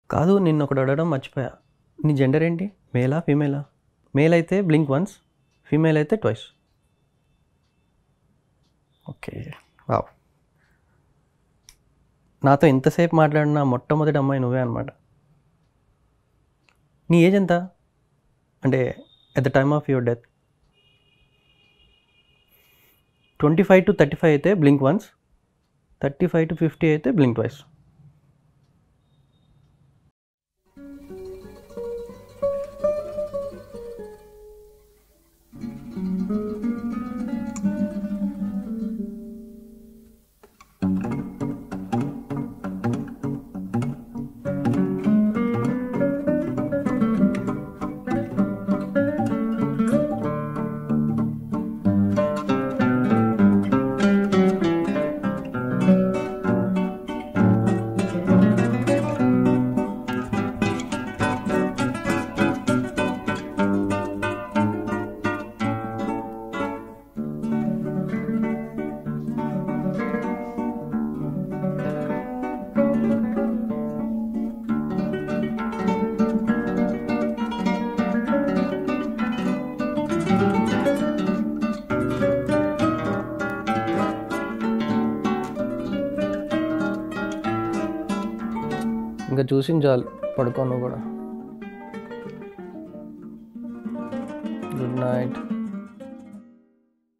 కాదు నిన్న ఒకటి అడగడం మర్చిపోయా నీ జెండర్ ఏంటి మేలా ఫీమేలా మేల్ అయితే బ్లింక్ వన్స్ ఫీమేల్ అయితే ట్వైస్ ఓకే వావ్ నాతో ఇంతసేపు మాట్లాడిన మొట్టమొదటి అమ్మాయి నువ్వే అనమాట నీ ఏజ్ ఎంత అంటే at the time of your death twenty five to thirty five అయితే blink once thirty five to fifty అయితే బ్లింక్ ట్వైస్ ఇంకా చూసిన చాలు పడుకోను కూడా గుడ్ నైట్